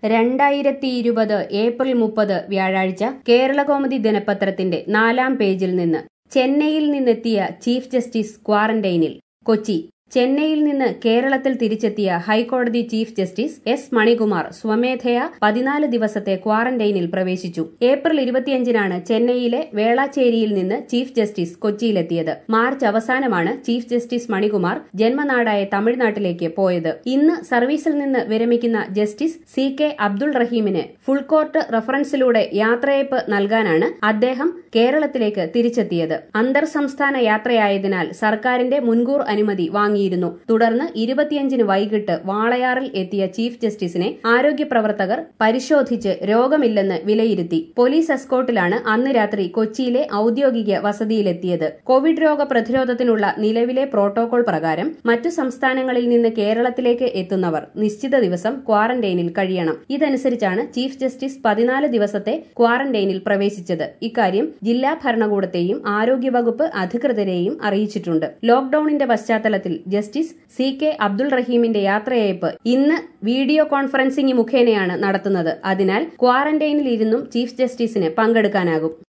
രണ്ടായിരത്തി ഇരുപത് ഏപ്രിൽ മുപ്പത് വ്യാഴാഴ്ച കേരളകൗമുദി ദിനപത്രത്തിന്റെ നാലാം പേജിൽ നിന്ന് ചെന്നൈയിൽ നിന്നെത്തിയ ചീഫ് ജസ്റ്റിസ് ക്വാറന്റൈനിൽ കൊച്ചി ചെന്നൈയിൽ നിന്ന് കേരളത്തിൽ തിരിച്ചെത്തിയ ഹൈക്കോടതി ചീഫ് ജസ്റ്റിസ് എസ് മണികുമാർ സ്വമേധയാ പതിനാല് ദിവസത്തെ ക്വാറന്റൈനിൽ പ്രവേശിച്ചു ഏപ്രിൽ ഇരുപത്തിയഞ്ചിനാണ് ചെന്നൈയിലെ വേളാച്ചേരിയിൽ നിന്ന് ചീഫ് ജസ്റ്റിസ് കൊച്ചിയിലെത്തിയത് മാർച്ച് അവസാനമാണ് ചീഫ് ജസ്റ്റിസ് മണികുമാർ ജന്മനാടായ തമിഴ്നാട്ടിലേക്ക് പോയത് ഇന്ന് സർവീസിൽ നിന്ന് വിരമിക്കുന്ന ജസ്റ്റിസ് സി കെ അബ്ദുൾ റഹീമിന് ഫുൾ കോർട്ട് റഫറൻസിലൂടെ യാത്രയയപ്പ് നൽകാനാണ് അദ്ദേഹം കേരളത്തിലേക്ക് തിരിച്ചെത്തിയത് അന്തർ സംസ്ഥാന യാത്രയായതിനാൽ സർക്കാരിന്റെ മുൻകൂർ അനുമതി വാങ്ങിയിരുന്നു തുടർന്ന് ഇരുപത്തിയഞ്ചിന് വൈകിട്ട് വാളയാറിൽ എത്തിയ ചീഫ് ജസ്റ്റിസിനെ ആരോഗ്യ പ്രവർത്തകർ പരിശോധിച്ച് രോഗമില്ലെന്ന് വിലയിരുത്തി പോലീസ് എസ്കോട്ടിലാണ് അന്ന് രാത്രി കൊച്ചിയിലെ ഔദ്യോഗിക വസതിയിലെത്തിയത് കോവിഡ് രോഗ പ്രതിരോധത്തിനുള്ള നിലവിലെ പ്രോട്ടോകോൾ പ്രകാരം മറ്റു സംസ്ഥാനങ്ങളിൽ നിന്ന് കേരളത്തിലേക്ക് എത്തുന്നവർ നിശ്ചിത ദിവസം ക്വാറന്റൈനിൽ കഴിയണം ഇതനുസരിച്ചാണ് ചീഫ് ജസ്റ്റിസ് പതിനാല് ദിവസത്തെ ക്വാറന്റൈനിൽ പ്രവേശിച്ചത് ഇക്കാര്യം ജില്ലാ ഭരണകൂടത്തെയും ആരോഗ്യവകുപ്പ് അധികൃതരെയും അറിയിച്ചിട്ടുണ്ട് ലോക്ഡൌണിന്റെ പശ്ചാത്തലത്തിൽ ജസ്റ്റിസ് സി കെ അബ്ദുൾ റഹീമിന്റെ യാത്രയയപ്പ് ഇന്ന് വീഡിയോ കോൺഫറൻസിംഗ് മുഖേനയാണ് നടത്തുന്നത് അതിനാൽ ക്വാറന്റൈനിൽ ഇരുന്നും ചീഫ് ജസ്റ്റിസിന് പങ്കെടുക്കാനാകും